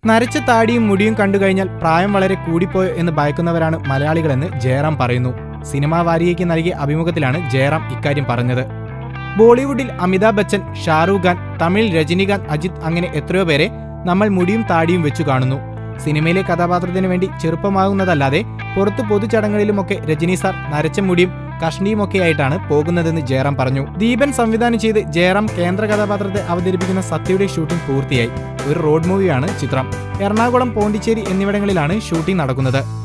നരച്ച താടിയും മുടിയും കണ്ടു കഴിഞ്ഞാൽ പ്രായം വളരെ കൂടിപ്പോയോ എന്ന് ഭയക്കുന്നവരാണ് മലയാളികളെന്ന് ജയറാം പറയുന്നു സിനിമാ വാരികയ്ക്ക് നൽകിയ അഭിമുഖത്തിലാണ് ജയറാം ഇക്കാര്യം പറഞ്ഞത് ബോളിവുഡിൽ അമിതാഭ് ബച്ചൻ ഷാറൂഖ് ഖാൻ തമിഴിൽ രജനികാന്ത് അജിത് അങ്ങനെ എത്രയോ പേരെ നമ്മൾ മുടിയും താടിയും വെച്ചു കാണുന്നു സിനിമയിലെ കഥാപാത്രത്തിന് വേണ്ടി ചെറുപ്പമാകുന്നതല്ലാതെ പുറത്ത് പൊതുചടങ്ങുകളിലുമൊക്കെ രജനി സാർ നരച്ച മുടിയും കഷ്ണിയുമൊക്കെയായിട്ടാണ് പോകുന്നതെന്ന് ജയറാം പറഞ്ഞു ദീപൻ സംവിധാനം ചെയ്ത് ജയറാം കേന്ദ്ര കഥാപാത്രത്തെ അവതരിപ്പിക്കുന്ന സത്യയുടെ ഷൂട്ടിംഗ് പൂർത്തിയായി ഒരു റോഡ് മൂവിയാണ് ചിത്രം എറണാകുളം പോണ്ടിച്ചേരി എന്നിവിടങ്ങളിലാണ് ഷൂട്ടിംഗ് നടക്കുന്നത്